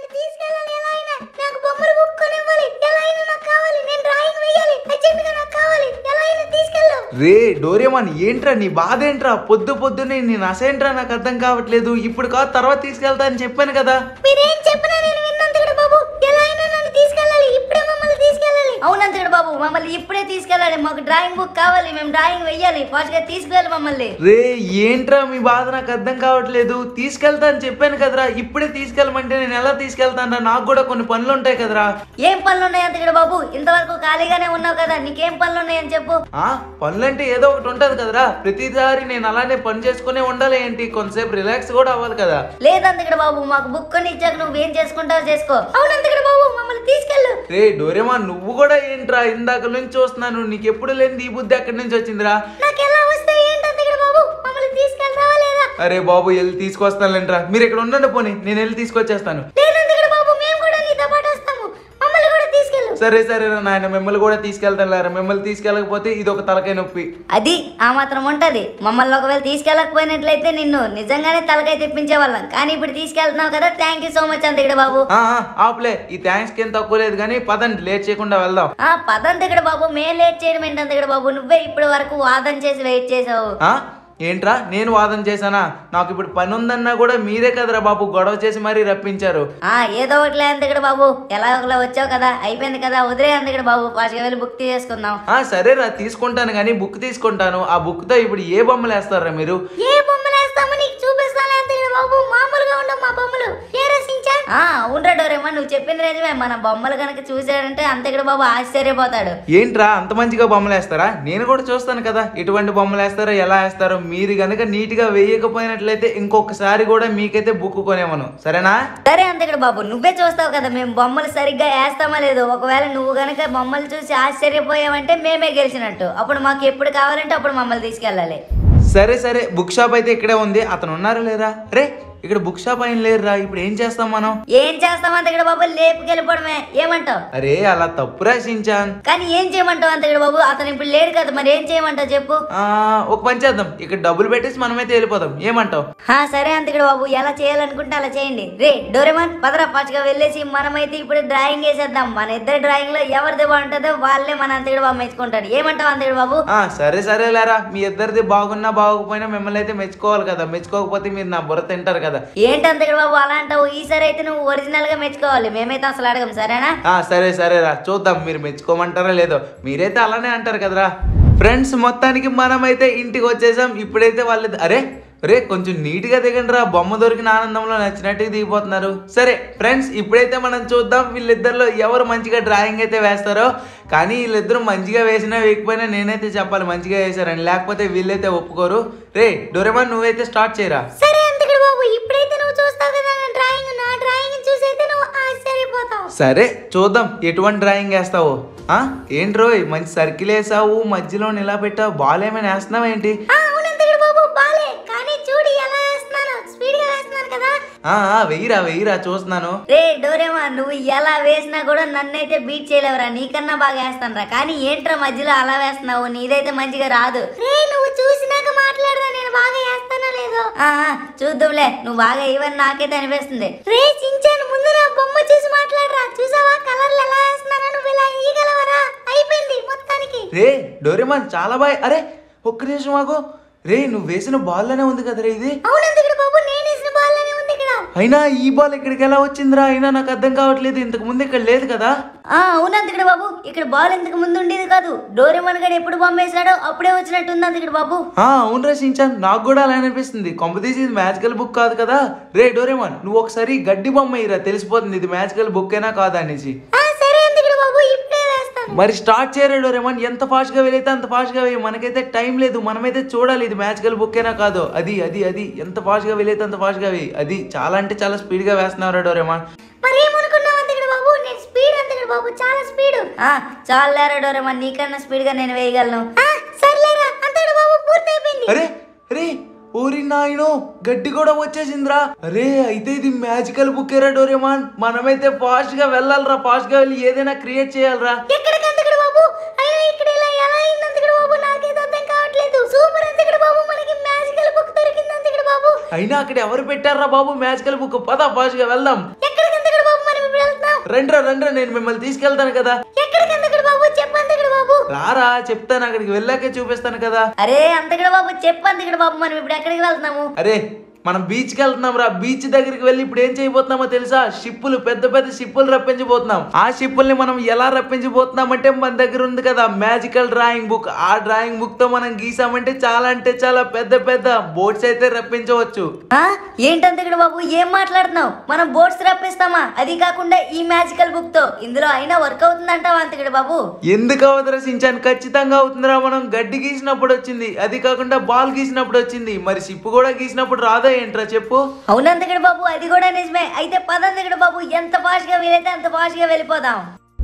నన్ను తీసుకెళ్ళాలి ఎలా అయినా నాకు బొమ్మలు బుక్ కొనివ్వాలి ఎలా అయినా నాకు కావాలి నేను డ్రాయింగ్ వేయాలి అర్జెంట్ గా నాకు కావాలి ఎలా అయినా తీసుకెళ్ళు రే డోరేమాన్ ఏంట్రా నీ బాధ ఏంట్రా పొద్దు పొద్దునే నేను అసేంట్రా నాకు అర్థం కావట్లేదు ఇప్పుడు కాదు తర్వాత తీసుకెళ్తా అని చెప్పాను కదా మీరేం చెప్పినా నేను విన్నంతగడు బాబు ఎలా అయినా నన్ను తీసుకెళ్ళాలి ఇప్పుడే మమ్మల్ని తీసుకెళ్ళాలి అవునంతడు బాబు మమ్మల్ని ఇప్పుడే తీసుకెళ్ళాలి మాకు డ్రాయింగ్ బుక్ కావాలి మేము డ్రాయింగ్ వెయ్యాలి ఫాస్ట్ గా తీసుకెళ్ళి మమ్మల్ని రే ఏంట్రా మీ బాధ నాకు అర్థం కావట్లేదు తీసుకెళ్తా అని చెప్పాను కదరా ఇప్పుడే తీసుకెళ్ళమంటే నేను ఎలా తీసుకెళ్తానరా నాకు కూడా కొన్ని పనులు ఉంటాయి కదరా ఏం పనులు ఉన్నాయి అంతగడు బాబు ఇంతవరకు ఖాళీగానే ఉన్నావు కదా నీకేం పనులు ఉన్నాయని చెప్పు ఆ పనులంటే ఏదో ఒకటి ఉంటది కదరా ప్రతిసారి నేను అలానే పని చేసుకునే ఉండాలి ఏంటి కొంతసేపు రిలాక్స్ కూడా అవ్వాలి కదా లేదంతగడు బాబు మాకు బుక్ కొని ఇచ్చాక నువ్వేం చేసుకుంటావో చేసుకో అవునంతగడు బాబు మమ్మల్ని తీసుకెళ్ళు రే డోరేమా నువ్వు కూడా ఏంట్రా ఇందాక నుంచి చూస్తున్నాను నీకు ఎప్పుడు లేని ఈ బుద్ధి ఎక్కడి నుంచి వచ్చిందిరా నాకు ఎలా వస్తే ఏంటంతగడు బాబు మమ్మల్ని తీసుకెళ్తావా లేదా అరే బాబు వెళ్ళి తీసుకొస్తానులేంట్రా మీరు ఇక్కడ ఉండండి పోనీ నేను వెళ్ళి తీసుకొచ్చేస్తాను లేదంతగడు బాబు మేము కూడా నీతో పాటు వస్తాము మమ్మల్ని కూడా తీసుకెళ్ళు సరే సరే రా నాయన మిమ్మల్ని కూడా తీసుకెళ్తాను లేరా మిమ్మల్ని తీసుకెళ్ళకపోతే ఇది ఒక తలకాయ నొప్పి అది ఆ మాత్రం ఉంటది మమ్మల్ని ఒకవేళ తీసుకెళ్ళకపోయినట్లయితే నిన్ను నిజంగానే తలకై తెప్పించే వాళ్ళం కానీ ఇప్పుడు తీసుకెళ్తున్నావు కదా థ్యాంక్ యూ సో మచ్ అంతగడు బాబు ఆ, ఆ, ఆపులే ఈ థ్యాంక్స్ కింద తక్కువ లేదు కానీ పదండి లేట్ చేయకుండా వెళ్దాం ఆ పదంతగడు బాబు మేం లేట్ చేయడం ఏంటంతగడు బాబు నువ్వే ఇప్పటి వరకు వాదన చేసి వెయిట్ చేసావు ఆ? ఏంట్రా నేను వాదన చేశానా నాకు ఇప్పుడు పని ఉందన్నా కూడా మీరే కదరా బాబు గొడవ చేసి మరీ రప్పించారు ఆ ఏదో ఒకటి అంతగడు బాబు ఎలా ఒకలా వచ్చావు కదా అయిపోయింది కదా వదిలే అంతగడు బాబు ఫాస్ట్గా వెళ్ళి బుక్ తీసేసుకుందాం ఆ సరేరా తీసుకుంటాను కానీ బుక్ తీసుకుంటాను ఆ బుక్తో ఇప్పుడు ఏ బొమ్మలు వేస్తారా మీరు ఏ బొమ్మలు వేస్తామో నీకు చూపిస్తాను అంతగడు బాబు మామూలుగా ఉండవు మా బొమ్మలు ఏ రసించాన్ ఆ అవునరా డోరేమా నువ్వు చెప్పింది నిజమే మన బొమ్మలు కనుక చూసాడంటే అంతగడు బాబు ఆశ్చర్యపోతాడు ఏంట్రా అంత మంచిగా బొమ్మలు వేస్తారా నేను కూడా చూస్తాను కదా ఎటువంటి బొమ్మలు వేస్తారో ఎలా వేస్తారో మీరు గనక నీట్గా వేయకపోయినట్లయితే ఇంకొకసారి కూడా మీకైతే బుక్ కొనేమను సరేనా సరే అంతగడు బాబు నువ్వే చూస్తావు కదా మేము బొమ్మలు సరిగ్గా వేస్తామా లేదో ఒకవేళ నువ్వు గనక బొమ్మలు చూసి ఆశ్చర్యపోయావంటే మేమే గెలిచినట్టు అప్పుడు మాకు ఎప్పుడు కావాలంటే అప్పుడు మమ్మల్ని తీసుకెళ్ళాలి సరే సరే బుక్ షాప్ అయితే ఇక్కడే ఉంది అతను ఉన్నారా లేరా రే ఇక్కడ బుక్ షాప్ అయిన లేరురా ఇప్పుడు ఏం చేస్తాం మనం ఏం చేస్తాం అంతగడు బాబు లేపుకెళ్ళిపోవడమే ఏమంటావు అరే అలా తప్పు రాసించాన్ కానీ ఏం చేయమంటావు అంతగడు బాబు అతను ఇప్పుడు లేడు కదా మరి ఏం చేయమంటావు చెప్పు ఆ, ఒక పని చేద్దాం ఇక్కడ డబ్బులు పెట్టేసి మనమైతే వెళ్ళిపోదాం ఏమంటావు హా సరే అంతగడు బాబు ఎలా చేయాలనుకుంటే అలా చేయండి రే డోరేమాన్ పదరా ఫాస్ట్గా వెళ్ళేసి మనమైతే ఇప్పుడు డ్రాయింగ్ వేసేద్దాం మన ఇద్దరు డ్రాయింగ్ లో ఎవరిది బాగుంటుందో వాళ్ళే మన అంతగడు బాబు మెచ్చుకుంటాడు ఏమంటావు అంతగడు బాబు ఆ, సరే సరే లేరా మీ ఇద్దరిది బాగున్నా బాగోకపోయినా మిమ్మల్ని అయితే మెచ్చుకోవాలి కదా మెచ్చుకోకపోతే మీరు నా బుర్ర తింటారు కదా ఏంటి అంతగడు బాబు అలా అంటావు ఈసారి అయితే నువ్వు ఒరిజినల్ గా మెచ్చుకోవాలి మేమైతే అసలు అడగం సరేనా ఆ సరే సరేరా చూద్దాం మీరు మెచ్చుకోమంటారా లేదో మీరైతే అలానే అంటారు కదరా ఫ్రెండ్స్ మొత్తానికి మనమైతే ఇంటికి వచ్చేసాం ఇప్పుడైతే వాళ్ళు అరే రే కొంచెం నీట్గా దిగండి రా బొమ్మ దొరికిన ఆనందంలో నచ్చినట్టుగా దిగిపోతున్నారు సరే ఫ్రెండ్స్ ఇప్పుడైతే మనం చూద్దాం వీళ్ళిద్దరిలో ఎవరు మంచిగా డ్రాయింగ్ అయితే వేస్తారో కానీ వీళ్ళిద్దరూ మంచిగా వేసినా వేయకపోయినా నేనైతే చెప్పాలి మంచిగా వేశారని లేకపోతే వీళ్ళైతే ఒప్పుకోరు రే డొరెమాన్ నువ్వైతే స్టార్ట్ చేయరా సరే అంతగడు బాబు ఇప్పుడైతే నువ్వు చూస్తావు కదా నా డ్రాయింగ్ నా డ్రాయింగ్ చూసైతే నువ్వు ఆశ్చర్యపోతావు సరే చూద్దాం ఎటువంటి డ్రాయింగ్ వేస్తావు ఆ ఏంటి రోయ్ మంచి సర్కిల్ వేసావు మధ్యలో ఇలా పెట్టావు బాల్ ఏమైనా వేస్తున్నావు ఏంటి ఆ, అవును అంతగడు బాబు బాలే కానీ చూడు ఎలా వేస్తున్నాను స్పీడ్ గా వేస్తున్నాను కదా ఆ ఆ, వెయ్యిరా వెయ్యిరా చూస్తున్నాను రే డోరేమా నువ్వు ఎలా వేసినా కూడా నన్నైతే బీట్ చేయలేవురా నీకన్నా బాగా వేస్తానురా కానీ ఏంట్రా మధ్యలో అలా వేస్తున్నావు నీదైతే మంచిగా రాదు రే నువ్వు చూసినాక మాట్లాడరా నేను బాగా వేస్తానో లేదో ఆ ఆ, చూద్దాంలే నువ్వు బాగా ఇవన్నీ నాకైతే అనిపిస్తుంది రే చించాను ముందు నా బొమ్మ చూసి మాట్లాడరా చూసావా కలర్లు ఎలా వేస్తున్నారో నువ్వు ఇలా ఇయ్యగలవరా అయిపోయింది మొత్తానికి రే డోరేమాన్ చాలా బాయ్ అరే ఒక్క నిమిషం ఆగు రే నువ్వు వేసిన బాల్లోనే ఉంది కదరా ఇది అవునంతగడు బాబు నేను వేసిన బాల్ అనే ఉంది ఇక్కడ అయినా ఈ బాల్ ఇక్కడికి ఎలా వచ్చిందిరా అయినా నాకు అర్థం కావట్లేదు ఇంతకు ముందు ఇక్కడ లేదు కదా ఆ అవునంతకడ బాబు ఇక్కడ బాల్ ఇంతకు ముందు ఉండేది కాదు డోరేమన్ గడు ఎప్పుడు బొమ్మ వేసాడో అప్పుడే వచ్చినట్టు ఉంది అంతకడ బాబు ఆ అవును రచించాను నాకు కూడా అలా అనిపిస్తుంది కొంపతీసి ఇది మ్యాజికల్ బుక్ కాదు కదా రే డోరేమాన్ నువ్వు ఒకసారి గడ్డి బొమ్మ ఇరా తెలిసిపోతుంది ఇది మ్యాజికల్ బుక్ అయినా కాదా అనేసి ఆ సరే అంతగడు బాబు ఇప్పుడే వేస్తాను మరి స్టార్ట్ చేయరా డోరేమాన్ ఎంత ఫాస్ట్ గా వెళ్ళైతే అంత ఫాస్ట్ గా వేయి మనకైతే టైం లేదు మనమైతే చూడాలి ఇది మ్యాజికల్ బుక్ అయినా కాదు అది అది అది ఎంత ఫాస్ట్ గా వెళ్ళైతే అంత ఫాస్ట్ గా వేయి అది చాలా అంటే చాలా స్పీడ్ గా వేస్తున్నారా డోరేమాన్ మరేమనుకున్నావు అంతగడు బాబు నేను స్పీడ్ అంతగడు బాబు చాలా స్పీడ్ ఆ చాలేరా డోరేమన్ నీకన్నా స్పీడ్ గా నేను వేయగలను ఆ సర్లేరా అంతగడు బాబు పూర్తయిపోయింది అరే అరే ఓరి నాయనో గడ్డి కూడా వచ్చేసిందిరా అరే అయితే ఇది మ్యాజికల్ బుక్ ఏరా డోరేమాన్ మనమైతే ఫాస్ట్ గా వెళ్ళాలిరా ఫాస్ట్ గా వెళ్ళి ఏదైనా క్రియేట్ చేయాలిరా ఎక్కడికి అంతగడు బాబు అయినా ఇక్కడ ఇలా ఎలా అయింది అంతగడు బాబు నాకేదో అర్థం కావట్లేదు సూపర్ అంతగడు బాబు మనకి మ్యాజికల్ బుక్ దొరికింది అంతగడు బాబు అయినా అక్కడ ఎవరు పెట్టారా బాబు మ్యాజికల్ బుక్ పద ఫాస్ట్ గా వెళ్దాం ఎక్కడికి అంతగడు బాబు రండిరా రండిరా నేను మిమ్మల్ని తీసుకెళ్తాను కదా ఎక్కడికి అంతకుడు బాబు చెప్పు అంతకుడు బాబు రారా చెప్తాను అక్కడికి వెళ్ళాకే చూపిస్తాను కదా అరే అంతకడ బాబు చెప్పు అంతకడ బాబు మనం ఇప్పుడు ఎక్కడికి వెళ్తున్నాము అరే మనం బీచ్కి వెళ్తున్నాం రా బీచ్ దగ్గరికి వెళ్ళి ఇప్పుడు ఏం చేయబోతున్నామో తెలుసా షిప్పులు పెద్ద పెద్ద షిప్పులు రప్పించబోతున్నాం ఆ షిప్పుల్ని మనం ఎలా రప్పించబోతున్నామంటే మన దగ్గర ఉంది కదా మ్యాజికల్ డ్రాయింగ్ బుక్ ఆ డ్రాయింగ్ బుక్ తో మనం గీసామంటే చాలా అంటే చాలా పెద్ద పెద్ద బోట్స్ అయితే రప్పించవచ్చు ఆ? ఏంటంతకడ బాబు ఏం మాట్లాడుతున్నావు మనం బోట్స్ రప్పిస్తామా అది కాకుండా ఈ మ్యాజికల్ బుక్ తో ఇందులో అయినా వర్క్ అవుతుందంటావా అంతకడ బాబు ఎందుకు అవతరసించాను ఖచ్చితంగా అవుతుందిరా మనం గడ్డి గీసినప్పుడు వచ్చింది అది కాకుండా బాల్ గీసినప్పుడు వచ్చింది మరి షిప్ కూడా గీసినప్పుడు రాదా ఏంట్రా చెప్పు అవునంతకడ బాబు అది కూడా నిజమే అయితే పదంతకడ బాబు ఎంత ఫాస్ట్ గా వీలైతే అంత ఫాస్ట్ గా వెళ్ళిపోదాం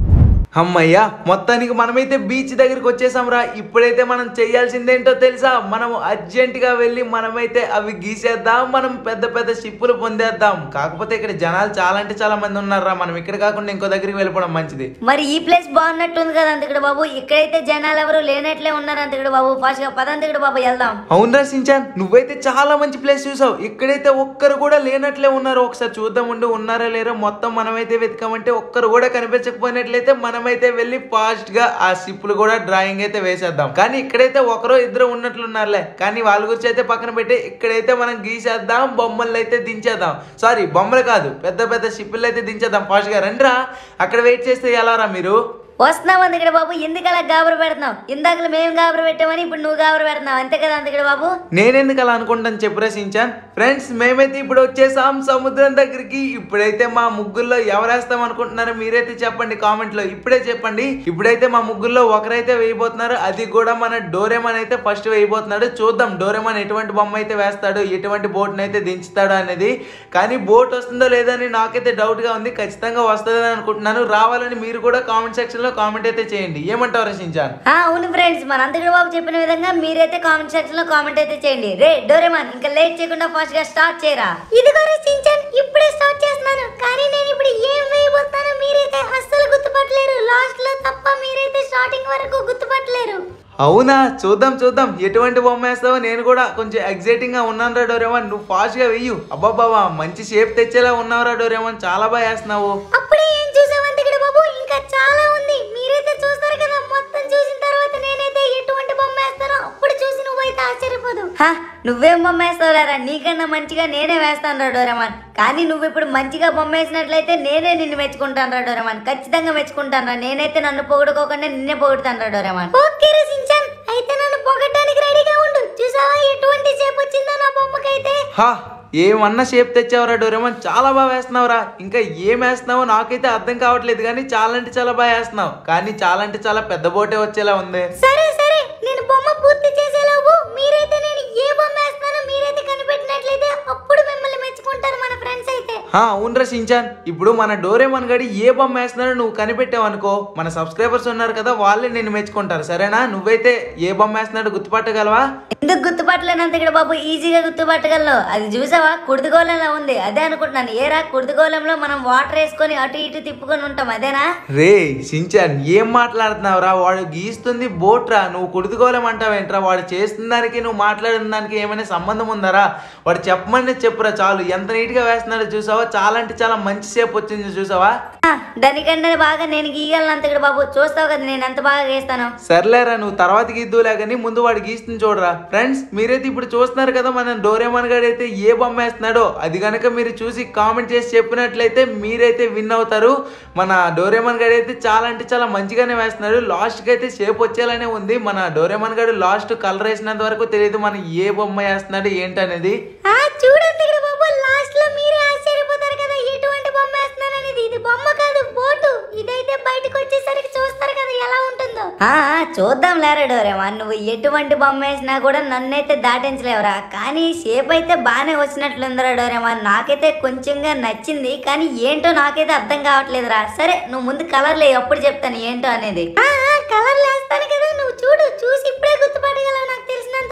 అమ్మయ్యా మొత్తానికి మనమైతే బీచ్ దగ్గరికి వచ్చేసాం రా ఇప్పుడైతే మనం చేయాల్సిందేంటో తెలుసా మనం అర్జెంట్ గా వెళ్ళి మనమైతే అవి గీసేద్దాం మనం పెద్ద పెద్ద షిప్పులు పొందేద్దాం కాకపోతే ఇక్కడ జనాలు చాలా అంటే చాలా మంది ఉన్నారా మనం ఇక్కడ కాకుండా ఇంకో దగ్గరికి వెళ్ళిపోవడం మంచిది మరి ఈ ప్లేస్ బాగున్నట్టుంది కదా అంతకడ బాబు ఇక్కడైతే జనాలు ఎవరు లేనట్లే ఉన్నారు అంతకడ బాబు ఫాస్ట్ గా పదంతకడ బాబు వెళ్దాం అవునరా సించాన్ నువ్వైతే చాలా మంచి ప్లేస్ చూసావు ఇక్కడైతే ఒక్కరు కూడా లేనట్లే ఉన్నారు ఒకసారి చూద్దాం ఉండి ఉన్నారా లేరో మొత్తం మనమైతే వెతకామంటే ఒక్కరు కూడా కనిపించకపోయినట్లయితే మనమైతే వెళ్ళి ఫాస్ట్ గా ఆ షిప్పులు కూడా డ్రాయింగ్ అయితే వేసేద్దాం కానీ ఇక్కడైతే ఒకరో ఇద్దరు ఉన్నట్లున్నారులే కానీ వాళ్ళ గురించి అయితే పక్కన పెట్టి ఇక్కడైతే మనం గీసేద్దాం బొమ్మలు అయితే దించేద్దాం సారీ బొమ్మలు కాదు పెద్ద పెద్ద షిప్పులు అయితే దించేద్దాం ఫాస్ట్ గా రండిరా అక్కడ వెయిట్ చేస్తే ఎలా రా మీరు వస్తున్నాం అందుకడ బాబు ఎందుకు అలా గాబరు పెడుతున్నావు ఇందాకలు మేము గాబరు పెట్టామని ఇప్పుడు నువ్వు గాబరు పెడుతున్నావు అంతే కదా అందుకడ బాబు నేనెందుకు అలా అనుకుంటాను చెప్పురా సించాన్ ఫ్రెండ్స్ మేమైతే ఇప్పుడు వచ్చేసాం సముద్రం దగ్గరికి ఇప్పుడైతే మా ముగ్గుల్లో ఎవరేస్తాం అనుకుంటున్నారో మీరైతే చెప్పండి కామెంట్ లో ఇప్పుడే చెప్పండి ఇప్పుడైతే మా ముగ్గుల్లో ఒకరైతే వేయబోతున్నారు అది కూడా మన డోరేమన్ అయితే ఫస్ట్ వేయబోతున్నాడు చూద్దాం డోరేమన్ ఎటువంటి బొమ్మ అయితే వేస్తాడు ఎటువంటి బోట్ అయితే దించుతాడు అనేది కానీ బోట్ వస్తుందో లేదో అని నాకైతే డౌట్ గా ఉంది ఖచ్చితంగా వస్తుందని అనుకుంటున్నాను రావాలని మీరు కూడా కామెంట్ సెక్షన్ లో కామెంట్ అయితే చేయండి ఏమంటారు సించాన్ ఆ, అవును ఫ్రెండ్స్ మన అంతకడ బాబు చెప్పిన విధంగా మీరైతే కామెంట్ సెక్షన్ లో కామెంట్ అయితే చేయండి రే డోరేమాన్ ఇంకా లేట్ చేయకుండా ఫాస్ట్ గా స్టార్ట్ చేయరా ఇదిగో చించాన్ ఇప్పుడే స్టార్ట్ చేస్తున్నాను కానీ నేను ఇప్పుడు ఏం వేయబోతానో మీరైతే అస్సలు గుర్తుపట్టలేరు లాస్ట్ లో తప్ప మీరైతే స్టార్టింగ్ వరకు గుర్తుపట్టలేరు అవునా చూద్దాం చూద్దాం ఎటువంటి బొమ్మ వేస్తావో నేను కూడా కొంచెం ఎగ్జైటింగ్ గా ఉన్నాను రా డోరేమన్ నువ్వు ఫాస్ట్ గా వెయ్యు అబ్బాబాబా మంచి షేప్ తెచ్చేలా ఉన్నావు రా డోరేమన్ చాలా బాగా వేస్తున్నావు అప్పుడే ఏం చూసావంటే ఇక్కడ బాబు ఇంకా చాలా ఉంది మీరైతే చూస్తారు కదా మొత్తం చూసిన తర్వాత నేనైతే ఎటువంటి బొమ్మ వేస్తానో అప్పుడు చూసి నువ్వైతే ఆశ్చర్యపోదు హా, నువ్వేం బొమ్మ వేస్తావులేరా నీకన్నా మంచిగా నేనే వేస్తాను రా డోరేమాన్ కానీ నువ్వు ఇప్పుడు మంచిగా బొమ్మ వేసినట్లయితే నేనే నిన్ను మెచ్చుకుంటాను రా డోరేమాన్ ఖచ్చితంగా మెచ్చుకుంటాను రా నేనైతే నన్ను పొగడుకోకుండా నిన్నే పొగుడుతాను రా డోరేమాన్ ఓకే రే సించాన్ అయితే నన్ను పొగట్టడానికి రెడీగా ఉండు చూసావా ఎటువంటి సేపు వచ్చిందో నా బొమ్మకైతే హా ఏమన్నా షేప్ తెచ్చావురా డోరేమన్ చాలా బాగా వేస్తున్నావురా ఇంకా ఏం వేస్తున్నావో నాకైతే అర్థం కావట్లేదు కానీ చాలా అంటే చాలా బాగా వేస్తున్నావు కానీ చాలా అంటే చాలా పెద్ద బోటే వచ్చేలా ఉంది సరే సరే నేను బొమ్మ పూర్తి చేసేలోపు మీరైతే నేను ఏ బొమ్మ వేస్తానో మీరైతే కనిపెట్టినట్లయితే అప్పుడు మిమ్మల్ని మెచ్చుకుంటారు మన ఫ్రెండ్స్ అయితే హా అవునరా షించాన్ ఇప్పుడు మన డోరేమన్ గడి ఏ బొమ్మ వేస్తున్నాడో నువ్వు కనిపెట్టావు అనుకో మన సబ్స్క్రైబర్స్ ఉన్నారు కదా వాళ్ళే నిన్ను మెచ్చుకుంటారు సరేనా నువ్వైతే ఏ బొమ్మ వేస్తున్నాడో గుర్తుపట్టగలవా ఎందుకు గుర్తుపట్టలేనంత ఇక్కడ బాబు ఈజీగా గుర్తుపట్టగలను అది చూసావా కుర్దుగోళంలో ఉంది అదే అనుకుంటున్నాను ఏరా కుర్దుగోళంలో మనం వాటర్ వేసుకొని అటు ఇటు తిప్పుకొని ఉంటాం అదేనా రే షించాన్ ఏం మాట్లాడుతున్నావురా వాడు గీస్తుంది బోట్ రా నువ్వు కుడుతుకోలేం అంటావేంట్రా వాడు చేస్తున్న దానికి నువ్వు మాట్లాడిన దానికి ఏమైనా సంబంధం ఉందరా వాడు చెప్పమని చెప్పురా చాలు ఎంత నీట్గా వేస్తున్నాడో చూసావా చాలా అంటే చాలా మంచి సేపు వచ్చింది చూసావా ఆ, దానికంటే బాగా నేను గీయగలను అంత ఇక్కడ బాబు చూస్తావు కదా నేను ఎంత బాగా గీస్తాను సర్లేరా నువ్వు తర్వాత గీద్దులే కానీ ముందు వాడు గీస్తుంది చూడరా ఫ్రెండ్స్ మీరైతే ఇప్పుడు చూస్తున్నారు కదా మన డోరేమన్ గారు అయితే ఏ బొమ్మ వేస్తున్నాడో అది కనుక మీరు చూసి కామెంట్ చేసి చెప్పినట్లయితే మీరైతే విన్ అవుతారు మన డోరేమన్ గారు అయితే చాలా అంటే చాలా మంచిగానే వేస్తున్నాడు లాస్ట్కి అయితే షేప్ వచ్చేలానే ఉంది మన డోరేమన్ గారు లాస్ట్ కలర్ వేసినంత వరకు తెలియదు మన ఏ బొమ్మ వేస్తున్నాడు ఏంటనేది ఆ చూడండి ఇక్కడ బాబు లాస్ట్ లో మీరే ఆశ్చర్యపోతారు కదా ఎటువంటి బొమ్మ వేస్తున్నాననేది ఇది బొమ్మ కాదు బోటు ఇదైతే బయటకు వచ్చేసరికి చూస్తారు కదా ఎలా ఉంటుందో ఆ, ఆ, చూద్దాం లేరా డోరేమా నువ్వు ఎటువంటి బొమ్మ వేసినా కూడా నన్నైతే దాటించలేవురా కానీ షేప్ అయితే బాగానే వచ్చినట్లుందిరా డోరేమా నాకైతే కొంచెంగా నచ్చింది కానీ ఏంటో నాకైతే అర్థం కావట్లేదురా సరే నువ్వు ముందు కలర్లే అప్పుడు చెప్తాను ఏంటో అనేది ఆ ఆ, కలర్ వేస్తాను కదా నువ్వు చూడు చూసి ఇప్పుడే గుర్తుపట్టగలవు నాకు తెలిసినంత వరకు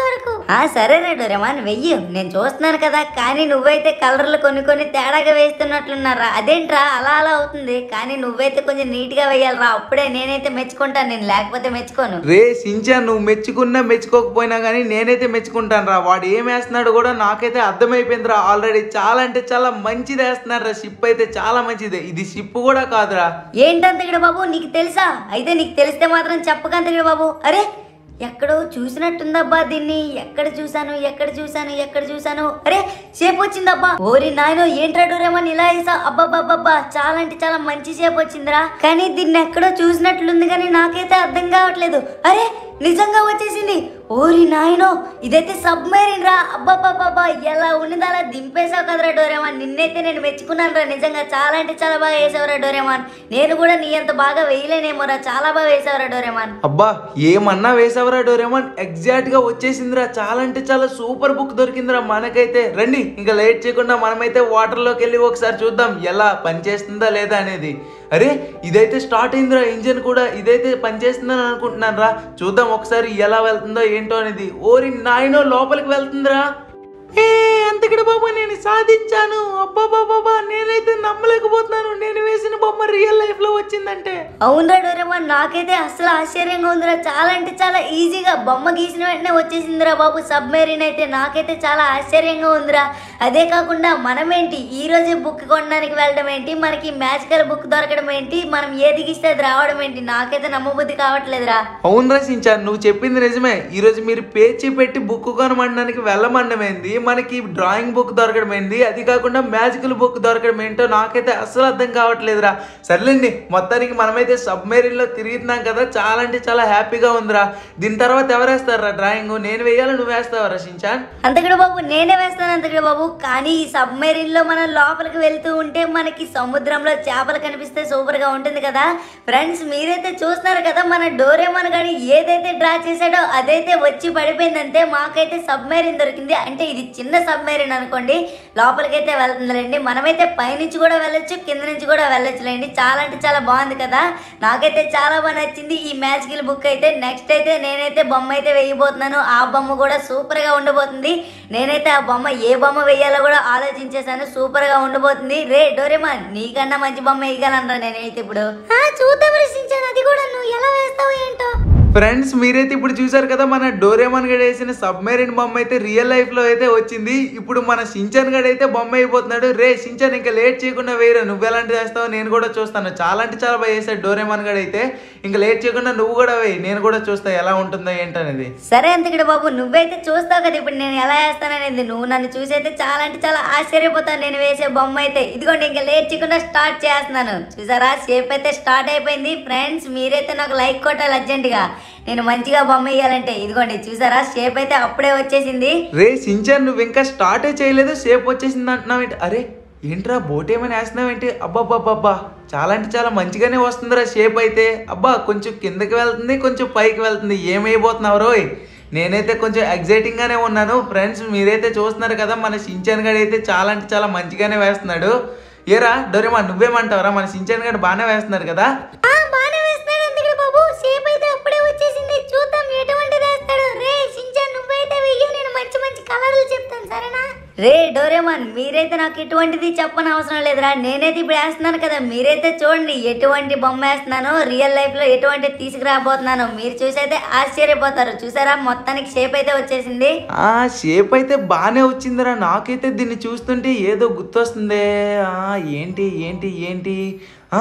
ఆ సరేరా డోరేమాన్ వెయ్యి నేను చూస్తున్నాను కదా కానీ నువ్వైతే కలర్లు కొన్ని కొన్ని తేడాగా వేస్తున్నట్లున్నారా అదేంట్రా అలా అలా అవుతుంది కానీ నువ్వైతే కొంచెం నీట్ గా వేయాలరా అప్పుడే నేనైతే మెచ్చుకుంటాను నేను లేకపోతే మెచ్చుకోను రే సించా నువ్వు మెచ్చుకున్నా మెచ్చుకోకపోయినా కానీ నేనైతే మెచ్చుకుంటాను రా వాడు ఏం వేస్తున్నాడు కూడా నాకైతే అర్థమైపోయింది రా ఆల్రెడీ చాలా అంటే చాలా మంచిది వేస్తున్నాడు రా షిప్ అయితే చాలా మంచిది ఇది షిప్ కూడా కాదురా ఏంటంతగడ బాబు నీకు తెలుసా అయితే నీకు తెలిస్తే మాత్రం చెప్పకంతగడ బాబు అరే ఎక్కడో చూసినట్టుందబ్బా దీన్ని ఎక్కడ చూసాను ఎక్కడ చూసాను ఎక్కడ చూసాను అరే షేప్ వచ్చిందబ్బా ఓరి నాయనో ఏంట్రా డోరేమన్ ఇలా వేసా అబ్బాబ్బాబ్బా చాలా అంటే చాలా మంచి షేప్ వచ్చిందిరా కానీ దీన్ని ఎక్కడో చూసినట్లుంది కానీ నాకైతే అర్థం కావట్లేదు అరే నిజంగా వచ్చేసింది ఓరి నాయనో ఇదైతే సబ్మెరీన్ రా అబ్బాబ్బాబ్బా ఎలా ఉన్నది అలా దింపేసావు కదరా డోరేమాన్ నిన్నైతే నేను మెచ్చుకున్నాను రా నిజంగా చాలా అంటే చాలా బాగా వేసావురా డోరేమాన్ నేను కూడా నీ అంత బాగా వేయలేనేమోరా చాలా బాగా వేసావురా డోరేమాన్ అబ్బా ఏమన్నా వేసావరా డోరేమోన్ ఎగ్జాక్ట్ గా వచ్చేసిందిరా చాలా అంటే చాలా సూపర్ బుక్ దొరికిందిరా మనకైతే రండి ఇంకా లేట్ చేయకుండా మనమైతే వాటర్ లోకి వెళ్ళి ఒకసారి చూద్దాం ఎలా పనిచేస్తుందా లేదా అనేది అరే ఇదైతే స్టార్ట్ అయిందిరా ఇంజన్ కూడా ఇదైతే పనిచేస్తుందని అనుకుంటున్నాను రా చూద్దాం ఒకసారి ఎలా వెళ్తుందో ఏంటో అనేది ఓరి నాయనో లోపలికి వెళ్తుందిరా ఏ అంతకడ బాబు నేను సాధించాను అబ్బా బాబా నేనైతే నమ్మలేకపోతున్నాను నేను వేసిన బొమ్మ రియల్ లైఫ్ లో వచ్చిందంటే అవునరా డోరేమాన్ నాకైతే అసలు ఆశ్చర్యంగా ఉందిరా చాలా అంటే చాలా ఈజీగా బొమ్మ గీసిన వెంటనే వచ్చేసిందిరా బాబు సబ్మెరీన్ అయితే నాకైతే చాలా ఆశ్చర్యంగా ఉందిరా అదే కాకుండా మనమేంటి ఈ రోజే బుక్ కొనడానికి వెళ్ళడం ఏంటి మనకి మ్యాజికల్ బుక్ దొరకడం ఏంటి మనం ఏది గీస్తే అది రావడం ఏంటి నాకైతే నమ్మబుద్ధి కావట్లేదురా అవును రచించా నువ్వు చెప్పింది నిజమే ఈరోజు మీరు పేచి పెట్టి బుక్ కొనమనడానికి వెళ్ళమన్నమైంది మనకి డ్రాయింగ్ బుక్ దొరకడం ఏంది అది కాకుండా మ్యాజికల్ బుక్ దొరకడం ఏంటో నాకైతే అస్సలు అర్థం కావట్లేదురా సర్లేండి మొత్తానికి మనమైతే సబ్మెరీన్ లో తిరుగుతున్నాం కదా చాలా అంటే చాలా హ్యాపీగా ఉందిరా దీని తర్వాత ఎవరు వేస్తారా డ్రాయింగ్ నేను వేయాలి నువ్వు వేస్తావా రచించాన్ అంతకుడు బాబు నేనే వేస్తాను అంతకుడు బాబు కానీ ఈ సబ్మెరీన్ లో మనం లోపలికి వెళ్తూ ఉంటే మనకి సముద్రంలో చేపలు కనిపిస్తే సూపర్ గా ఉంటుంది కదా ఫ్రెండ్స్ మీరైతే చూస్తున్నారు కదా మన డోరేమన్ గాని ఏదైతే డ్రా చేశాడో అదైతే వచ్చి పడిపోయిందంటే మాకైతే సబ్మెరీన్ దొరికింది అంటే ఇది చిన్న సబ్మెరీన్ అనుకోండి లోపలికైతే వెళ్తుందిలేండి మనమైతే పైనుంచి కూడా వెళ్ళొచ్చు కింద నుంచి కూడా వెళ్ళొచ్చులేండి చాలా అంటే చాలా బాగుంది కదా నాకైతే చాలా బాగా నచ్చింది ఈ మ్యాజికల్ బుక్ అయితే నెక్స్ట్ అయితే నేనైతే బొమ్మ అయితే వేయబోతున్నాను ఆ బొమ్మ కూడా సూపర్ గా ఉండబోతుంది నేనైతే ఆ బొమ్మ ఏ బొమ్మ వేయాలో కూడా ఆలోచించేసాను సూపర్ గా ఉండబోతుంది రే డోరేమాన్ నీకన్నా మంచి బొమ్మ వేయగలనరా నేనైతే ఇప్పుడు ఆ చూద్దాం రచించాను అది కూడా నువ్వు ఎలా వేస్తావు ఏంటో ఫ్రెండ్స్ మీరైతే ఇప్పుడు చూసారు కదా మన డోరేమన్ గడ్ వేసిన సబ్మెరీన్ బొమ్మ అయితే రియల్ లైఫ్ లో అయితే వచ్చింది ఇప్పుడు మన షించన్ గడ్ అయితే బొమ్మ అయిపోతున్నాడు రే షించన్ ఇంకా లేట్ చేయకుండా వేయరా నువ్వు ఎలాంటిది వేస్తావో నేను కూడా చూస్తాను చాలా అంటే చాలా బాగా వేసాడు డోరేమన్ గడ్ అయితే ఇంకా లేట్ చేయకుండా నువ్వు కూడా వేయి నేను కూడా చూస్తా ఎలా ఉంటుందో ఏంటనేది సరే అంతకుడు బాబు నువ్వైతే చూస్తావు కదా ఇప్పుడు నేను ఎలా వేస్తాననేది నువ్వు నన్ను చూసైతే చాలా అంటే చాలా ఆశ్చర్యపోతాను నేను వేసే బొమ్మ అయితే ఇదిగోండి ఇంకా లేట్ చేయకుండా స్టార్ట్ చేస్తున్నాను చూసారా షేప్ అయితే స్టార్ట్ అయిపోయింది ఫ్రెండ్స్ మీరైతే నాకు లైక్ కొట్టాలి అర్జెంటుగా నేను మంచిగా బొమ్మ వేయాలంటే ఇదిగోండి చూసారా షేప్ అయితే అప్పుడే వచ్చేసింది రే షించన్ నువ్వు ఇంకా స్టార్టే చేయలేదు సేపు వచ్చేసింది అంటున్నావేంటి అరే ఏంట్రా బోట్ ఏమైనా వేస్తున్నావేంటి అబ్బాబ్బాబ్బా చాలా అంటే చాలా మంచిగానే వస్తుందిరా షేప్ అయితే అబ్బా కొంచెం కిందకి వెళ్తుంది కొంచెం పైకి వెళ్తుంది ఏమైపోతున్నావు రోయ్ నేనైతే కొంచెం ఎగ్జైటింగ్ గానే ఉన్నాను ఫ్రెండ్స్ మీరైతే చూస్తున్నారు కదా మన షించన్ గడ్ అయితే చాలా అంటే చాలా మంచిగానే వేస్తున్నాడు ఏరా డొరేమా నువ్వేమంటావురా మన షించన్ గడ్ బాగానే వేస్తున్నాడు కదా ఆ బానే వేస్తాడు అందుకని బాబు షేప్ అయితే అప్పుడే వచ్చేసింది చూద్దాం ఎటువంటిది వేస్తాడు రే షించాన్ నువ్వైతే వెయ్యి నేను మంచి మంచి కలర్లు చెప్తాను సరేనా రే డోరేమాన్ మీరైతే నాకు ఎటువంటిది చెప్పని అవసరం లేదురా నేనైతే ఇప్పుడు వేస్తున్నాను కదా మీరైతే చూడండి ఎటువంటి బొమ్మ వేస్తున్నాను రియల్ లైఫ్ లో ఎటువంటి తీసుకురాబోతున్నాను మీరు చూసైతే ఆశ్చర్యపోతారు చూసారా మొత్తానికి షేప్ అయితే వచ్చేసింది ఆ షేప్ అయితే బాగానే వచ్చిందిరా నాకైతే దీన్ని చూస్తుంటే ఏదో గుర్తొస్తుంది ఆ ఏంటి ఏంటి ఏంటి ఆ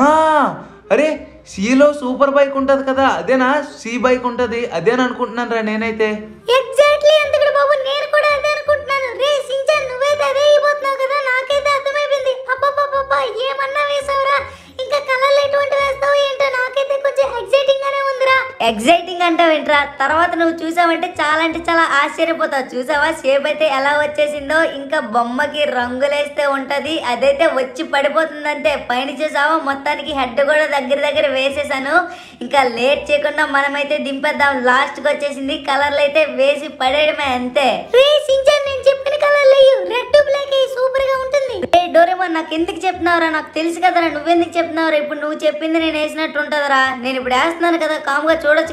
అరే సీలో సూపర్ బైక్ ఉంటుంది కదా అదేనా సీ బైక్ ఉంటుంది అదేనా అనుకుంటున్నాను రా నేనైతే ఎగ్జాక్ట్లీ అందుకని బాబు నేను కూడా అదే అనుకుంటున్నాను రే షించాన్ నువ్వైతే అదే అయిపోతున్నావు కదా నాకైతే అర్థమైపోయింది అబ్బబ్బబ్బబ్బా ఏమన్నా వేసావురా ఇంకా కలర్లు ఎటువంటి వేస్తావు ఏంటో నాకైతే కొంచెం ఎగ్జైటింగ్ గానే ఉందిరా ఎగ్జైటింగ్ అంటావేంట్రా తర్వాత నువ్వు చూసావంటే చాలా అంటే చాలా ఆశ్చర్యపోతావు చూసావా షేప్ అయితే ఎలా వచ్చేసిందో ఇంకా బొమ్మకి రంగులేస్తే ఉంటది అదైతే వచ్చి పడిపోతుందంటే పైన చూసావా మొత్తానికి హెడ్ కూడా దగ్గర దగ్గర వేసేసాను ఇంకా లేట్ చేయకుండా మనమైతే దింపేద్దాం లాస్ట్ కి వచ్చేసింది కలర్లు అయితే వేసి పడేయడమే అంతే రే షించాన్ నేను చెప్పిన కలర్లు రెడ్ బ్లాక్ సూపర్ గా ఉంటుంది ఏ డోరేమోన్ నాకు ఎందుకు చెప్తున్నావురా నాకు తెలుసు కదరా నువ్వెందుకు చెప్తున్నావురా ఇప్పుడు నువ్వు చెప్పింది నేను వేసినట్టు ఉంటుందిరా నేను ఇప్పుడు వేస్తున్నాను కదా కామ్గా చూడొచ్చు కదా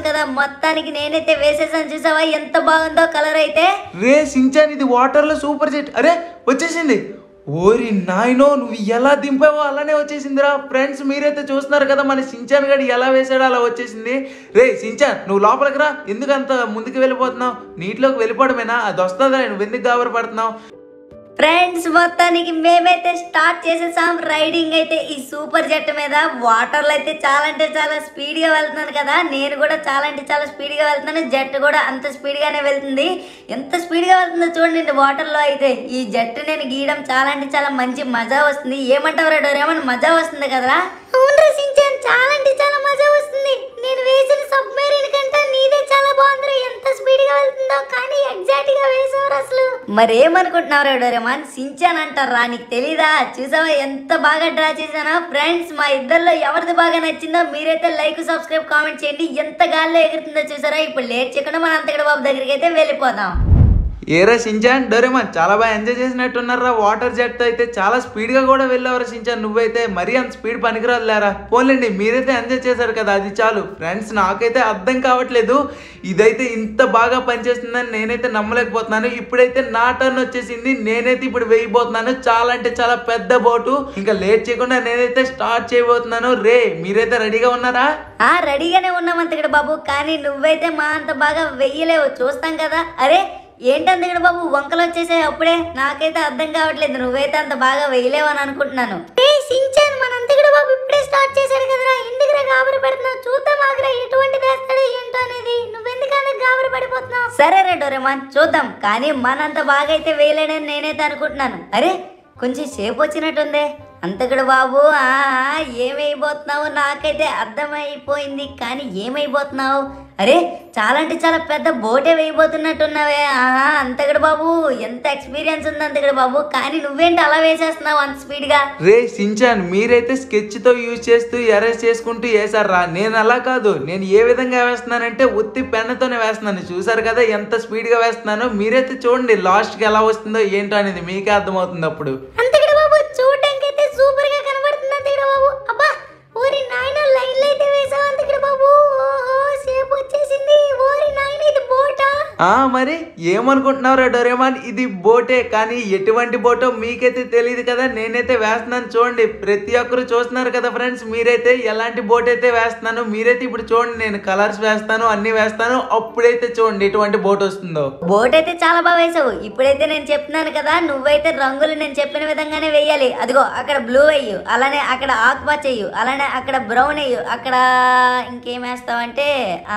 మొత్తానికి నేనైతే వేసేసాను చూసావా ఎంత బాగుందో కలర్ అయితే రే సించాన్ ఇది వాటర్లో సూపర్ జెట్ అరే వచ్చేసింది ఓరి నాయనో నువ్వు ఎలా దింపావో అలానే వచ్చేసిందిరా ఫ్రెండ్స్ మీరైతే చూస్తున్నారు కదా మన సించాన్ గడి ఎలా వేసాడో అలా వచ్చేసింది రే సించాన్ నువ్వు లోపలికి రా ఎందుకు అంత ముందుకు వెళ్ళిపోతున్నావు నీటిలోకి వెళ్ళిపోవడమేనా అది వస్తుందా నువ్వు ఎందుకు గాబరి పడుతున్నావు ఫ్రెండ్స్ మొత్తానికి మేమైతే స్టార్ట్ చేసేసాం రైడింగ్ అయితే ఈ సూపర్ జెట్ మీద వాటర్లో అయితే చాలా అంటే చాలా స్పీడ్గా వెళ్తున్నాను కదా నేను కూడా చాలా అంటే చాలా స్పీడ్గా వెళ్తున్నాను జెట్ కూడా అంత స్పీడ్గానే వెళ్తుంది ఎంత స్పీడ్గా వెళ్తుందో చూడండి వాటర్లో అయితే ఈ జెట్ నేను గీయడం చాలా అంటే చాలా మంచి మజా వస్తుంది ఏమంటావు డోరేమన్ మజా వస్తుంది కదరా అవును రసించాను చాలా అంటే చాలా మజా వస్తుంది నేను వేసిన సబ్మెరీన్ కంటే నీదే చాలా బాగుంది ఎంత స్పీడ్ గా వెళ్తుందో కానీ ఎగ్జాక్ట్ గా వేసావు అసలు మరేమనుకుంటున్నావు డోరేమాన్ సించాన్ అంటారా నీకు తెలీదా చూసావా ఎంత బాగా డ్రా చేశానో ఫ్రెండ్స్ మా ఇద్దరిలో ఎవరిది బాగా నచ్చిందో మీరైతే లైక్ సబ్స్క్రైబ్ కామెంట్ చేయండి ఎంత గాల్లో ఎగురుతుందో చూసారా ఇప్పుడు లేట్ చేయకుండా మన అంతగడ బాబు దగ్గరికి అయితే వెళ్ళిపోదాం ఏరా సించాన్ డోరేమాన్ చాలా బాగా ఎంజాయ్ చేసినట్టున్నారా వాటర్ జెట్ అయితే చాలా స్పీడ్గా కూడా వెళ్ళావరా సించాన్ నువ్వైతే మరీ అంత స్పీడ్ పనికిరాదు లేరా పోలేండి మీరైతే ఎంజాయ్ చేశారు కదా అది చాలు ఫ్రెండ్స్ నాకైతే అర్థం కావట్లేదు ఇదైతే ఇంత బాగా పనిచేస్తుందని నేనైతే నమ్మలేకపోతున్నాను ఇప్పుడైతే నా టర్న్ వచ్చేసింది నేనైతే ఇప్పుడు వేయబోతున్నాను చాలా అంటే చాలా పెద్ద బోటు ఇంకా లేట్ చేయకుండా నేనైతే స్టార్ట్ చేయబోతున్నాను రే మీరైతే రెడీగా ఉన్నారా ఆ రెడీగానే ఉన్నాం అంతగడ బాబు కానీ నువ్వైతే మా అంత బాగా వెయ్యలేవు చూస్తాం కదా అరే ఏంటంతగడ బాబు వంకలు వచ్చేసాయి అప్పుడే నాకైతే అర్థం కావట్లేదు నువ్వైతే అంత బాగా వెయ్యలేవు అని అనుకుంటున్నాను ఏ సించాన్ మనంతకుడు బాబు ఇప్పుడే స్టార్ట్ చేశాడు కదరా ఎందుకురా గాబరి పడుతున్నావు చూద్దాం ఆగ్రా ఎటువంటి వేస్తాడో ఏంటో అనేది నువ్వెందుకన్నా గాబరి పడిపోతున్నావు సరే రే డోరేమాన్ చూద్దాం కానీ మనంత బాగా అయితే వేయలేడని నేనైతే అనుకుంటున్నాను అరే కొంచెం సేపు వచ్చినట్టుందే అంతకుడు బాబు ఆ ఆ, ఏమైపోతున్నావు నాకైతే అర్థమైపోయింది కానీ ఏమైపోతున్నావు అరే చాలా అంటే చాలా పెద్ద బోటే వేయబోతున్నట్టున్నావే ఆహా అంతకుడు బాబు ఎంత ఎక్స్పీరియన్స్ ఉంది అంతకుడు బాబు కానీ నువ్వేంటి అలా వేసేస్తున్నావు అంత స్పీడ్గా రే సించాన్ మీరైతే స్కెచ్ తో యూజ్ చేస్తూ ఎరేస్ చేసుకుంటూ వేసారా నేను అలా కాదు నేను ఏ విధంగా వేస్తున్నానంటే ఉత్తి పెన్నతోనే వేస్తున్నాను చూసారు కదా ఎంత స్పీడ్ గా వేస్తున్నానో మీరైతే చూడండి లాస్ట్ కి ఎలా వస్తుందో ఏంటో అనేది మీకే అర్థమవుతుంది అప్పుడు అంతకుడు బాబు చూడడానికి అయితే సూపర్ గా కనబడుతుంది అంతకుడు బాబు అబ్బా ఓరి నాయన లైన్లు అయితే వేసావు అంతకుడు బాబు ఓహో సేపు వచ్చేసింది ఓరి నాయన ఇది బోటా ఆ మరి ఏమనుకుంటున్నారా డోరేమాన్ ఇది బోటే కానీ ఎటువంటి బోటో మీకైతే తెలియదు కదా నేనైతే వేస్తున్నాను చూడండి ప్రతి ఒక్కరు చూస్తున్నారు కదా ఫ్రెండ్స్ మీరైతే ఎలాంటి బోట్ అయితే వేస్తున్నాను మీరైతే ఇప్పుడు చూడండి నేను కలర్స్ వేస్తాను అన్ని వేస్తాను అప్పుడైతే చూడండి ఎటువంటి బోట్ వస్తుందో బోట్ అయితే చాలా బాగా వేసావు ఇప్పుడైతే నేను చెప్తున్నాను కదా నువ్వైతే రంగులు నేను చెప్పిన విధంగానే వేయాలి అదిగో అక్కడ బ్లూ వేయు అలానే అక్కడ ఆకుపచ్చ వేయు అలానే అక్కడ బ్రౌన్ వేయు అక్కడ ఇంకేం వేస్తావంటే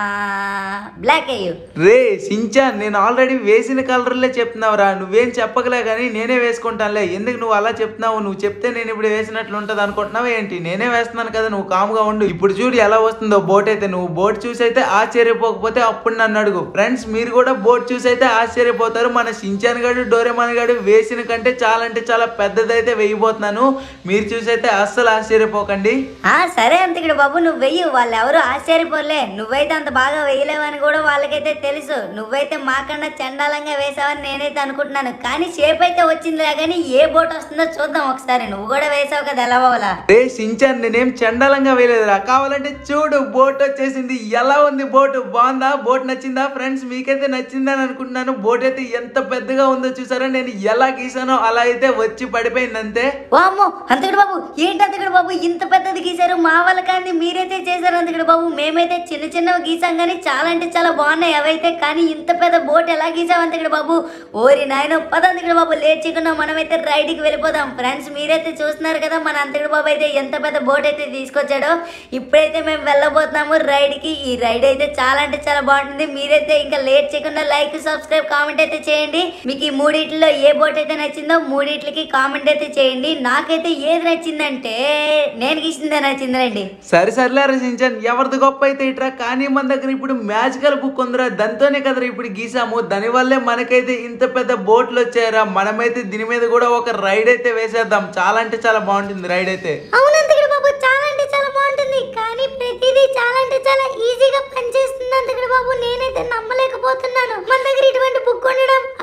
బ్లాక్ వేయు రే సించాన్ నేను ఆల్రెడీ వేసిన కలర్లే చెప్తున్నావురా నువ్వేం చెప్పకలే కానీ నేనే వేసుకుంటానులే ఎందుకు నువ్వు అలా చెప్తున్నావు నువ్వు చెప్తే నేను ఇప్పుడు వేసినట్లు ఉంటుంది అనుకుంటున్నావు ఏంటి నేనే వేస్తున్నాను కదా నువ్వు కామ్గా ఉండు ఇప్పుడు చూడు ఎలా వస్తుందో బోట్ అయితే నువ్వు బోట్ చూసి అయితే ఆశ్చర్యపోకపోతే అప్పుడు నన్ను అడుగు ఫ్రెండ్స్ మీరు కూడా బోట్ చూసి అయితే ఆశ్చర్యపోతారు మన సించాన్ గడు డోరేమాన్ గడు వేసిన కంటే చాలా అంటే చాలా పెద్దదైతే వేయబోతున్నాను మీరు చూసి అయితే అస్సలు ఆశ్చర్యపోకండి ఆ సరే అంతకుడు బాబు నువ్వు వెయ్యి వాళ్ళు ఎవరు ఆశ్చర్యపోలే నువ్వైతే అంత బాగా వేయలేవని కూడా వాళ్ళకైతే తెలుసు నువ్వైతే మాకన్నా చండాలంగా వేసావని నేనైతే అనుకుంటున్నాను కానీ షేప్ అయితే వచ్చిందిలే కానీ ఏ బోట్ వస్తుందో చూద్దాం ఒకసారి నువ్వు కూడా వేసావు కదా ఎలా పోవాలా రే సించాన్ నేనేం చండాలంగా వేయలేదురా కావాలంటే చూడు బోట్ వచ్చేసింది ఎలా ఉంది బోట్ బాగుందా బోట్ నచ్చిందా ఫ్రెండ్స్ మీకైతే నచ్చిందని అనుకుంటున్నాను బోట్ అయితే ఎంత పెద్దగా ఉందో చూసారా నేను ఎలా గీసానో అలా అయితే వచ్చి పడిపోయింది అంతే వామ్మో అంతకుడు బాబు ఏంటి అంతకుడు బాబు ఇంత పెద్దది గీశారు మా వాళ్ళ కానీ మీరైతే చేశారు అంతకుడు బాబు మేమైతే చిన్న చిన్నవి గీసాం కానీ చాలా అంటే చాలా బాగున్నాయి అవైతే కానీ ఇంత పెద్ద బోట్ ఎలా గీసాం అంతకుడు బాబు ఓరి నాయన పద అంతకుడు బాబు లేట్ చేయకుండా మనమైతే రైడ్కి వెళ్ళిపోదాం ఫ్రెండ్స్ మీరైతే చూస్తున్నారు కదా మన అంతకుడు బాబు అయితే ఎంత పెద్ద బోట్ అయితే తీసుకొచ్చాడో ఇప్పుడైతే మేము వెళ్ళబోతున్నాము రైడ్కి ఈ రైడ్ అయితే చాలా అంటే చాలా బాగుంటుంది మీరైతే ఇంకా లేట్ చేయకుండా లైక్ సబ్స్క్రైబ్ కామెంట్ అయితే చేయండి మీకు ఈ మూడిట్లో ఏ బోట్ అయితే నచ్చిందో మూడిట్లకి కామెంట్ అయితే చేయండి నాకైతే ఏది నచ్చిందంటే నేను గీసిందే నచ్చిందండి సరే సర్లే సించాన్ ఎవరిది గొప్ప అయితే ఇట్రా కానీ మన దగ్గర ఇప్పుడు మ్యాజికల్ బుక్ ఉందిరా దాంతోనే కదరా ఇప్పుడు గీసాము దానివల్లే మనకైతే ఇంత పెద్ద బోట్లు వచ్చాయరా మనమైతే దీని మీద కూడా ఒక రైడ్ అయితే వేసేద్దాం చాలా అంటే చాలా బాగుంటుంది రైడ్ అయితే అవునంతకుడు బాబు చాలా అంటే చాలా బాగుంటుంది కానీ ప్రతిదీ చాలా అంటే చాలా ఈజీగా పనిచేస్తుంది అంతకుడు బాబు నేనైతే నమ్మలేకపోతున్నాను మన దగ్గర ఇటువంటి బుక్ ఉండడం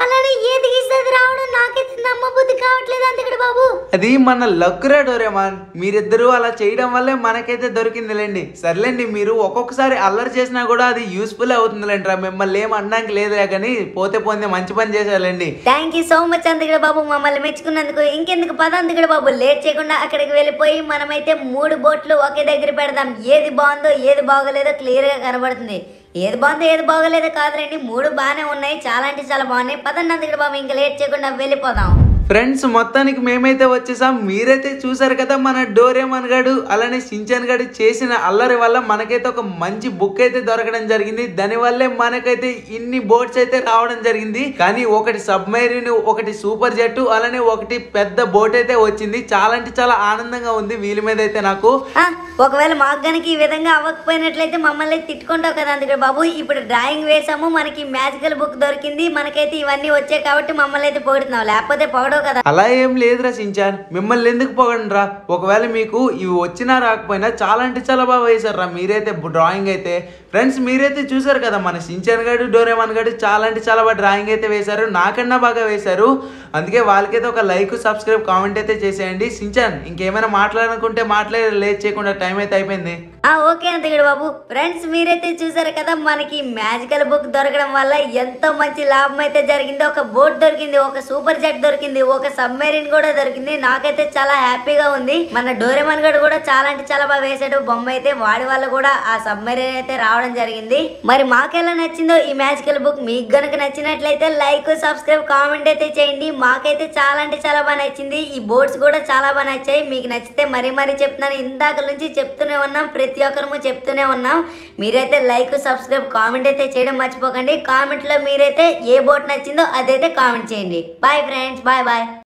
అలానే ఏది గీసేది రావడం నాకైతే నమ్మబుద్ధి కావట్లేదు అందుకడు బాబు అది మన లక్కురా డోరేమాన్ మీరిద్దరూ అలా చేయడం వల్లే మనకైతే దొరికిందిలేండి సర్లేండి మీరు ఒక్కొక్కసారి అల్లరి చేసినా కూడా అది యూస్ఫుల్ అవుతుందిలేండి రా మిమ్మల్ని ఏం అనడానికి లేదులే కానీ పోతే పోతే మంచి పని చేశారులేండి థ్యాంక్ యూ సో మచ్ అందుకడ బాబు మమ్మల్ని మెచ్చుకున్నందుకు ఇంకెందుకు పద అందుకడ బాబు లేట్ చేయకుండా అక్కడికి వెళ్ళిపోయి మనమైతే మూడు బోట్లు ఒకే దగ్గర పెడదాం ఏది బాగుందో ఏది బాగోలేదో క్లియర్ గా కనబడుతుంది ఏది బాగుందో ఏది బాగోలేదో కాదులేండి మూడు బాగానే ఉన్నాయి చాలా అంటే చాలా బాగున్నాయి పదండి అందుకడ బాబు ఇంకా లేట్ చేయకుండా వెళ్ళిపోదాం ఫ్రెండ్స్ మొత్తానికి మేమైతే వచ్చేసాం మీరైతే చూసారు కదా మన డోరేమన్ గాడు అలానే సించన్ గాడు చేసిన అల్లరి వల్ల మనకైతే ఒక మంచి బుక్ అయితే దొరకడం జరిగింది దాని వల్లే మనకైతే ఇన్ని బోట్స్ అయితే రావడం జరిగింది కానీ ఒకటి సబ్మెరీన్ ఒకటి సూపర్ జెట్ అలానే ఒకటి పెద్ద బోట్ అయితే వచ్చింది చాలా అంటే చాలా ఆనందంగా ఉంది వీళ్ళ మీద అయితే నాకు ఆ, ఒకవేళ మాకు గనక ఈ విధంగా అవ్వకపోయినట్లయితే మమ్మల్ని తిట్టుకుంటావు కదా అందుకే బాబు ఇప్పుడు డ్రాయింగ్ వేసాము మనకి మ్యాజికల్ బుక్ దొరికింది మనకైతే ఇవన్నీ వచ్చాయి కాబట్టి మమ్మల్ని అయితే పొగుడుతున్నావు లేకపోతే పొగడవు కదా అలా ఏం లేదురా సించాన్ మిమ్మల్ని ఎందుకు పొగడరా ఒకవేళ మీకు ఇవి వచ్చినా రాకపోయినా చాలా అంటే చాలా బాగా వేశారురా మీరైతే డ్రాయింగ్ అయితే ఫ్రెండ్స్ మీరైతే చూసారు కదా మన సించాన్ గారు డోరేమాన్ గారు చాలా అంటే చాలా బాగా డ్రాయింగ్ అయితే వేశారు నాకన్నా బాగా వేశారు అందుకే వాళ్ళకైతే ఒక లైక్ సబ్స్క్రైబ్ కామెంట్ అయితే చేసేయండి సించాన్ ఇంకేమైనా మాట్లాడాలనుకుంటే మాట్లాడే లేట్ చేయకుండా టైం అయితే అయిపోయింది ఆ ఓకే అంతగడు బాబు ఫ్రెండ్స్ మీరైతే చూసారు కదా మనకి మ్యాజికల్ బుక్ దొరకడం వల్ల ఎంతో మంచి లాభం అయితే జరిగింది ఒక బోట్ దొరికింది ఒక సూపర్ జెట్ దొరికింది ఒక సబ్మెరీన్ కూడా దొరికింది నాకైతే చాలా హ్యాపీగా ఉంది మన డోరేమన్ గడు కూడా చాలా అంటే చాలా బాగా వేసాడు బొమ్మ అయితే వాడి వల్ల కూడా ఆ సబ్మెరీన్ అయితే రావడం జరిగింది మరి మాకెలా నచ్చిందో ఈ మ్యాజికల్ బుక్ మీకు గనుక నచ్చినట్లయితే లైక్ సబ్స్క్రైబ్ కామెంట్ అయితే చేయండి మాకైతే చాలా అంటే చాలా బాగా నచ్చింది ఈ బోర్డ్స్ కూడా చాలా బాగా నచ్చాయి మీకు నచ్చితే మరీ మరీ చెప్తున్నాను ఇందాక నుంచి చెప్తూనే ఉన్నాం ప్రతి ఒక్కరము చెప్తూనే ఉన్నాం మీరైతే లైక్ సబ్స్క్రైబ్ కామెంట్ అయితే చేయడం మర్చిపోకండి కామెంట్లో మీరైతే ఏ బోట్ నచ్చిందో అదైతే కామెంట్ చేయండి బాయ్ ఫ్రెండ్స్ బాయ్ బాయ్